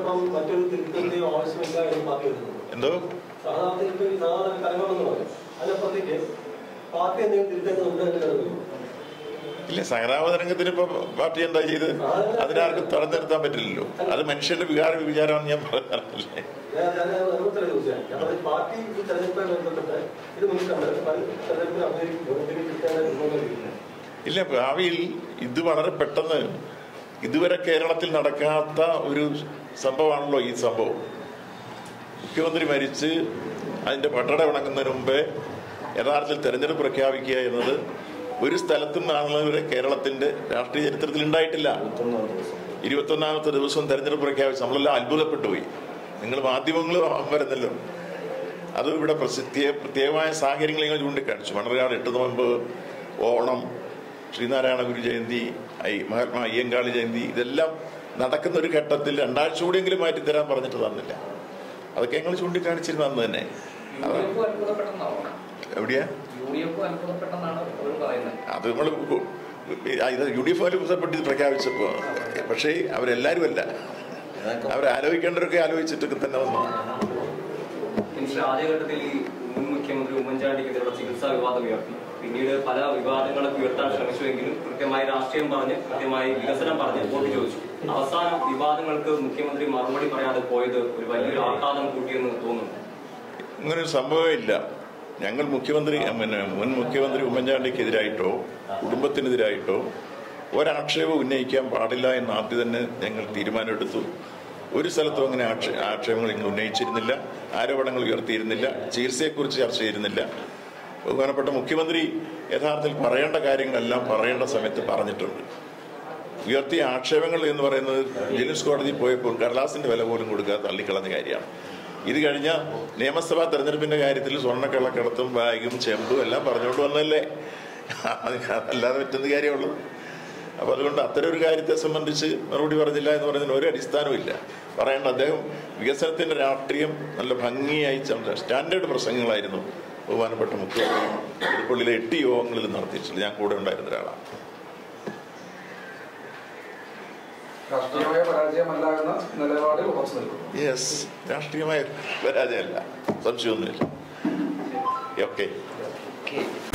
ഇപ്പം മറ്റൊരു തിരുത്തലിന്റെയോ ആവശ്യമില്ല എന്ന് പാർട്ടി എടുക്കുന്നു എന്തോ സാധാരണ സാധാരണ കലങ്ങളെന്ന് പറയും അതിനപ്പുറത്തേക്ക് പാർട്ടി എന്തെങ്കിലും തിരുത്തേണ്ടതുണ്ട് എന്ന് കരുതുന്നു ഇല്ല സഹനാവതരംഗത്തിന് ഇപ്പൊ പാർട്ടി എന്താ ചെയ്ത് അതിനാർക്കും തടഞ്ഞു നിർത്താൻ പറ്റില്ലല്ലോ അത് മനുഷ്യന്റെ വികാര വിചാരമാണ് ഞാൻ പറഞ്ഞല്ലേ ഞാൻ ഞാൻ നിർമ്മത്തല ചോദിച്ചാൽ ഞാൻ പറഞ്ഞ പാർട്ടി ഈ തെരഞ്ഞെടുപ്പുമായി ബന്ധപ്പെട്ട് ഇത് മുൻകണ്ട് പല തെരഞ്ഞെടുപ്പിൽ അഭിനയിക്കുമ്പോൾ എന്തെങ്കിലും തിരുത്തേണ്ട ഇല്ല ഭാവിയിൽ ഇത് വളരെ പെട്ടെന്ന് ഇതുവരെ കേരളത്തിൽ നടക്കാത്ത ഒരു സംഭവമാണല്ലോ ഈ സംഭവം മുഖ്യമന്ത്രി മരിച്ച് അതിന്റെ പട്ടട ഉണങ്ങുന്നതിന് മുമ്പേ യഥാർത്ഥത്തിൽ തെരഞ്ഞെടുപ്പ് പ്രഖ്യാപിക്കുക എന്നത് ഒരു സ്ഥലത്തും നാളുകളെ കേരളത്തിന്റെ രാഷ്ട്രീയ ചരിത്രത്തിൽ ഉണ്ടായിട്ടില്ല ഇരുപത്തൊന്നാമത്തെ ദിവസം തെരഞ്ഞെടുപ്പ് പ്രഖ്യാപിച്ചു നമ്മളെല്ലാം അത്ഭുതപ്പെട്ടു പോയി നിങ്ങൾ മാധ്യമങ്ങൾ വരുന്നല്ലോ അതും ഇവിടെ പ്രസിദ്ധിയ പ്രത്യേകമായ സാഹചര്യങ്ങൾ നിങ്ങൾ ചൂണ്ടിക്കാണിച്ചു മണർകാട് എട്ട് നോമ്പ് ഓണം ശ്രീനാരായണ ഗുരു ജയന്തി ഐ മഹാത്മാ അയ്യങ്കാളി ജയന്തി ഇതെല്ലാം നടക്കുന്ന ഒരു ഘട്ടത്തിൽ രണ്ടാഴ്ച കൂടിയെങ്കിലും മാറ്റി തരാൻ പറഞ്ഞിട്ട് തന്നില്ല അതൊക്കെ ഞങ്ങൾ ചൂണ്ടിക്കാണിച്ചിരുന്നു അന്ന് തന്നെ യു ഡി എഫ് അത്ഭുതപ്പെട്ടെന്നാണോ എവിടെയാ യു ഡി എഫ് അത്ഭുതപ്പെട്ടെന്നാണ് അവർ പറയുന്നത് അത് നമ്മൾ ഇത് യു ഡി എഫ് ബന്ധപ്പെട്ട് ഇത് പ്രഖ്യാപിച്ചപ്പോ പക്ഷേ അവരെല്ലാരും അല്ല അവരാലോചിക്കേണ്ടവരൊക്കെ ആലോചിച്ചിട്ടൊക്കെ തന്നെ വന്നു മിനിസ്റ്റർ ആദ്യഘട്ടത്തിൽ ഈ മുൻ മുഖ്യമന്ത്രി ഉമ്മൻചാണ്ടിക്കെതിരെയുള്ള ചികിത്സാ വിവാദം ഉയർത്തി പിന്നീട് പല വിവാദങ്ങളൊക്കെ ഉയർത്താൻ ശ്രമിച്ചുവെങ്കിലും കൃത്യമായി രാഷ്ട്രീയം പറഞ്ഞ് കൃത്യമായി വികസനം പറഞ്ഞ് വോട്ട് ചോദിച്ചു അവസാനം വിവാദങ്ങൾക്ക് മുഖ്യമന്ത്രി മറുപടി പറയാതെ പോയത് ഒരു വലിയൊരു ആഘാതം കൂട്ടിയെന്ന് തോന്നുന്നു ഇങ്ങനൊരു സംഭവമേ ഇല്ല ഞങ്ങൾ മുഖ്യമന്ത്രി പിന്നെ മുൻ മുഖ്യമന്ത്രി ഉമ്മൻചാണ്ടിക്കെതിരായിട്ടോ കുടുംബത്തിനെതിരായിട്ടോ ഒരാക്ഷേപം ഉന്നയിക്കാൻ പാടില്ല എന്ന് ആദ്യം തന്നെ ഞങ്ങൾ തീരുമാനമെടുത്തു ഒരു സ്ഥലത്തും അങ്ങനെ ആക്ഷേ ആക്ഷേപങ്ങൾ ഞങ്ങൾ ഉന്നയിച്ചിരുന്നില്ല ആരോപണങ്ങൾ ഉയർത്തിയിരുന്നില്ല ചികിത്സയെക്കുറിച്ച് ചർച്ച ചെയ്തിരുന്നില്ല ബഹുമാനപ്പെട്ട മുഖ്യമന്ത്രി യഥാർത്ഥത്തിൽ പറയേണ്ട കാര്യങ്ങളെല്ലാം പറയേണ്ട സമയത്ത് പറഞ്ഞിട്ടുണ്ട് ഉയർത്തിയ ആക്ഷേപങ്ങൾ എന്ന് പറയുന്നത് വിജിലൻസ് കോടതിയിൽ പോയപ്പോൾ കടലാസിന്റെ വില പോലും കൊടുക്കാതെ തള്ളിക്കളഞ്ഞ കാര്യമാണ് ഇത് കഴിഞ്ഞ നിയമസഭാ തെരഞ്ഞെടുപ്പിന്റെ കാര്യത്തിൽ സ്വർണ്ണക്കള്ളക്കടത്തും ബാഗും ചെമ്പും എല്ലാം പറഞ്ഞുകൊണ്ട് വന്നല്ലേ അല്ലാതെ പറ്റുന്ന കാര്യമുള്ളൂ അപ്പൊ അതുകൊണ്ട് അത്തരം ഒരു കാര്യത്തെ സംബന്ധിച്ച് മറുപടി പറഞ്ഞില്ല എന്ന് പറയുന്നതിന് ഒരു അടിസ്ഥാനവും ഇല്ല പറയേണ്ട അദ്ദേഹം വികസനത്തിന്റെ രാഷ്ട്രീയം നല്ല ഭംഗിയായി ചർച്ച- സ്റ്റാൻഡേർഡ് പ്രസംഗങ്ങളായിരുന്നു ബഹുമാനപ്പെട്ട മുഖ്യമന്ത്രി തിരുപ്പള്ളിയിലെ എട്ട് യോഗങ്ങളിൽ നടത്തിയിട്ടില്ല ഞാൻ കൂടെ ഉണ്ടായിരുന്ന ഒരാളാണ് രാഷ്ട്രീയമായ പരാജയമല്ല എന്ന നിലപാടിൽ ഉറച്ചു നിൽക്കുന്നു യെസ് രാഷ്ട്രീയമായ പരാജയമല്ല സംശയമൊന്നുമില്ല ഓക്കെ ഓക്കെ